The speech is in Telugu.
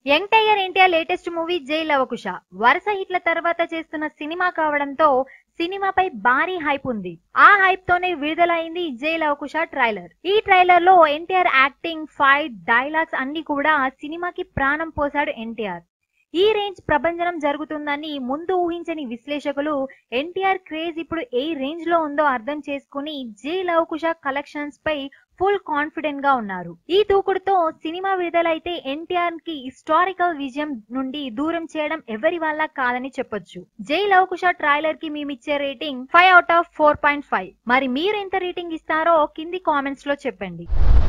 young tiger NTR latest movie Jai Lavakusa వరుస హిట్ల తర్వాత చేస్తున్న సినిమా కావడంతో సినిమాపై భారీ హైప్ ఉంది ఆ హైప్ తోనే విడుదలైంది జై లవకుశ ట్రైలర్ ఈ ట్రైలర్ లో ఎన్టీఆర్ యాక్టింగ్ ఫైట్ డైలాగ్స్ అన్ని కూడా సినిమాకి ప్రాణం పోశాడు ఎన్టీఆర్ ఈ రేంజ్ ప్రభంజనం జరుగుతుందని ముందు ఊహించని విశ్లేషకులు ఎన్టీఆర్ క్రేజ్ ఇప్పుడు ఏ రేంజ్ లో ఉందో అర్థం చేసుకుని జై లవకుశ కలెక్షన్స్ పై ఫుల్ కాన్ఫిడెంట్ గా ఉన్నారు ఈ దూకుడుతో సినిమా విడుదలైతే ఎన్టీఆర్ కి హిస్టారికల్ విజయం నుండి దూరం చేయడం ఎవరి వల్ల కాదని చెప్పొచ్చు జై లవకుశ ట్రైలర్ కి మేమిచ్చే rating five out of four point five మరి మీరు ఎంత రేటింగ్ ఇస్తారో కింది కామెంట్స్ లో చెప్పండి